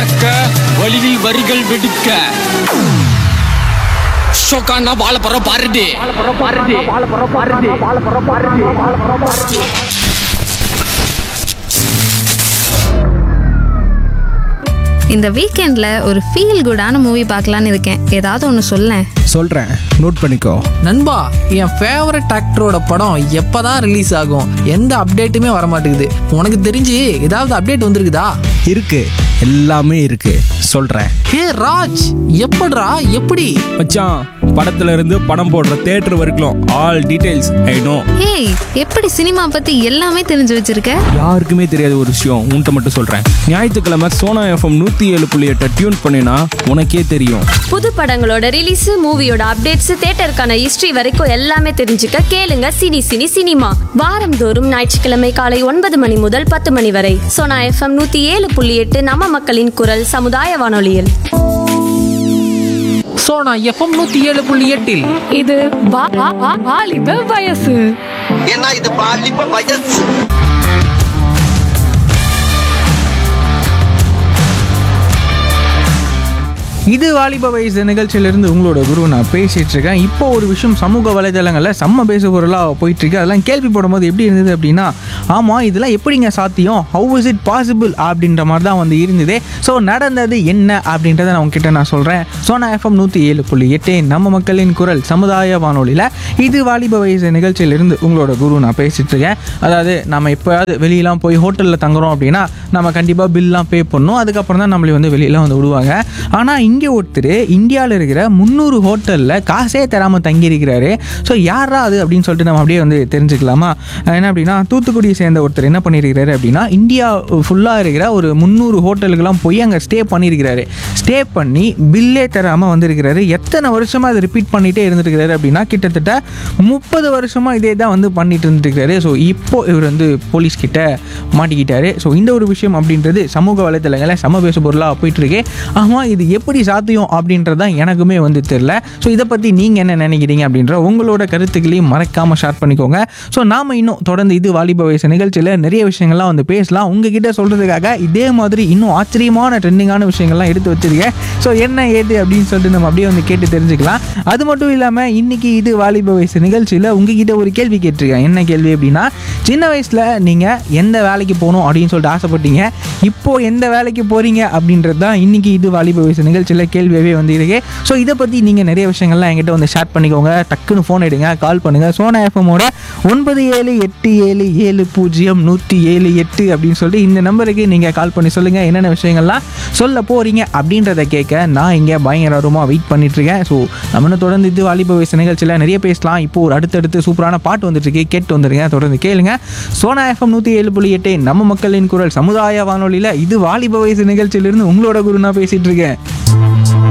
பறக்க வழியில் வரிகள் வெடிக்க ஷோக்கானா வாழ போற பாருடி இந்த வீக்கெண்ட்ல ஒரு ஃபீல் குடான மூவி பார்க்கலான்னு இருக்கேன் ஏதாவது ஒன்று சொல்லேன் சொல்கிறேன் நோட் பண்ணிக்கோ நண்பா என் ஃபேவரட் ஆக்டரோட படம் எப்பதான் ரிலீஸ் ஆகும் எந்த அப்டேட்டுமே வர மாட்டேங்குது உனக்கு தெரிஞ்சு ஏதாவது அப்டேட் வந்திருக்குதா இருக்கு எல்லாமே இருக்கு சொல்கிறேன் ஹே ராஜ் எப்படிடா எப்படி மச்சான் படத்துல இருந்து படம் போடுற தேட்டர் வரைக்கும் all details I know hey எப்படி சினிமா பத்தி எல்லாமே தெரிஞ்சு வச்சிருக்க யாருக்குமே தெரியாத ஒரு விஷயம் உன்கிட்ட மட்டும் சொல்கிறேன் ஞாயிற்றுக்கிழமை சோனா எஃப்எம் நூற்றி ஏழு புள்ளி எட்டை டியூன் பண்ணினா உனக்கே தெரியும் புது படங்களோட ரிலீஸ் மூவியோட அப்டேட்ஸ் தியேட்டருக்கான ஹிஸ்டரி வரைக்கும் எல்லாமே தெரிஞ்சுக்க கேளுங்க சினி சினி சினிமா வாரந்தோறும் ஞாயிற்றுக்கிழமை காலை ஒன்பது மணி முதல் பத்து மணி வரை சோனா எஃப்எம் நூத்தி ஏழு புள்ளி எட்டு நம்ம மக்களின் குரல் சமுதாய வானொலியில் ஸோ நான் எஃப்எம் நூற்றி ஏழு புள்ளி எட்டில் இது வா- வா- வா- வாலிப வயசு ஏன்னா இது பாலிப்ப வயசு இது வாலிப வயசு நிகழ்ச்சியிலிருந்து உங்களோட குரு நான் பேசிட்டு இருக்கேன் இப்போ ஒரு விஷயம் சமூக வலைதளங்களில் செம்ம பேசு பொருளாக போயிட்டு இருக்கு அதெல்லாம் கேள்வி போடும்போது எப்படி இருந்தது அப்படின்னா ஆமாம் இதெல்லாம் எப்படிங்க சாத்தியம் ஹவு இஸ் இட் பாசிபிள் அப்படின்ற மாதிரி தான் வந்து இருந்தது ஸோ நடந்தது என்ன அப்படின்றத நான் உங்ககிட்ட நான் சொல்கிறேன் சோனா எஃப்எம் நூற்றி ஏழு புள்ளி எட்டு நம்ம மக்களின் குரல் சமுதாய வானொலியில் இது வாலிப வயசு நிகழ்ச்சியிலிருந்து உங்களோட குரு நான் பேசிட்டு இருக்கேன் அதாவது நம்ம எப்போயாவது வெளியெல்லாம் போய் ஹோட்டலில் தங்குறோம் அப்படின்னா நம்ம கண்டிப்பாக பில்லாம் பே பண்ணணும் அதுக்கப்புறம் தான் நம்மளை வந்து வெளியெல்லாம் வந்து விடுவாங்க ஆனால் இங்கே ஒருத்தர் இந்தியாவில் இருக்கிற முந்நூறு ஹோட்டலில் காசே தராமல் தங்கியிருக்கிறாரு ஸோ யாரா அது அப்படின்னு சொல்லிட்டு நம்ம அப்படியே வந்து தெரிஞ்சுக்கலாமா என்ன அப்படின்னா தூத்துக்குடியை சேர்ந்த ஒருத்தர் என்ன பண்ணியிருக்கிறாரு அப்படின்னா இந்தியா ஃபுல்லாக இருக்கிற ஒரு முந்நூறு ஹோட்டலுக்கெல்லாம் போய் அங்கே ஸ்டே பண்ணியிருக்கிறாரு ஸ்டே பண்ணி பில்லே தராமல் வந்திருக்கிறாரு எத்தனை வருஷமாக அதை ரிப்பீட் பண்ணிகிட்டே இருந்திருக்கிறாரு அப்படின்னா கிட்டத்தட்ட முப்பது வருஷமாக இதே தான் வந்து பண்ணிட்டு இருந்துருக்காரு ஸோ இப்போ இவர் வந்து போலீஸ் கிட்ட மாட்டிக்கிட்டாரு ஸோ இந்த ஒரு விஷயம் அப்படின்றது சமூக வலைத்தளங்களில் சம பேசு பொருளாக போயிட்டு இருக்கு ஆமாம் இது எப்படி சாத்தியம் அப்படின்றது தான் எனக்குமே வந்து தெரில ஸோ இதை பற்றி நீங்கள் என்ன நினைக்கிறீங்க அப்படின்ற உங்களோட கருத்துக்களையும் மறக்காமல் ஷேர் பண்ணிக்கோங்க ஸோ நாம் இன்னும் தொடர்ந்து இது வாலிப வயசு நிகழ்ச்சியில் நிறைய விஷயங்கள்லாம் வந்து பேசலாம் உங்ககிட்ட சொல்கிறதுக்காக இதே மாதிரி இன்னும் ஆச்சரியமான ட்ரெண்டிங்கான விஷயங்கள்லாம் எடுத்து வச்சிருக்கேன் ஸோ என்ன ஏது அப்படின்னு சொல்லிட்டு நம்ம அப்படியே வந்து கேட்டு தெரிஞ்சுக்கலாம் அது மட்டும் இல்லாமல் இன்னைக்கு இது வாலிப வயசு நிகழ்ச்சியில் உங்ககிட்ட ஒரு கேள்வி கேட்டிருக்கேன் என்ன கேள்வி அப்படின்னா சின்ன வயசில் நீங்கள் எந்த வேலைக்கு போகணும் அப்படின்னு சொல்லிட்டு ஆசைப்பட்டீங்க இப்போ எந்த வேலைக்கு போகிறீங்க அப்படின்றது தான் இன்னைக்கு இது வாலிப வயசு நிகழ்ச்சியில் கேள்வியாகவே வந்து இருக்கு ஸோ இதை பற்றி நீங்கள் நிறைய விஷயங்கள்லாம் என்கிட்ட வந்து ஷேர் பண்ணிக்கோங்க டக்குன்னு ஃபோன் எடுங்க கால் பண்ணுங்கள் சோனா எஃப்எம்மோட ஒன்பது ஏழு எட்டு ஏழு ஏழு பூஜ்ஜியம் நூற்றி ஏழு எட்டு அப்படின்னு சொல்லிட்டு இந்த நம்பருக்கு நீங்கள் கால் பண்ணி சொல்லுங்கள் என்னென்ன விஷயங்கள்லாம் சொல்ல போகிறீங்க அப்படின்றத கேட்க நான் இங்கே பயங்கரமாக வெயிட் பண்ணிட்டுருக்கேன் ஸோ நம்ம இன்னும் தொடர்ந்து இது வாலிப வயசு நிகழ்ச்சியில் நிறைய பேசலாம் இப்போ ஒரு அடுத்தடுத்து சூப்பரான பாட்டு வந்துட்டு இருக்கு கேட்டு வந்துருங்க தொடர்ந்து கேளுங்க சோனா எஃப்எம் நூற்றி ஏழு புள்ளி எட்டு நம்ம மக்களின் குரல் சமுதாய வானொலியில் இது வாலிப வயசு நிகழ்ச்சியிலிருந்து உங்களோட குரு நான் பேசிகிட்டு இருக்கேன்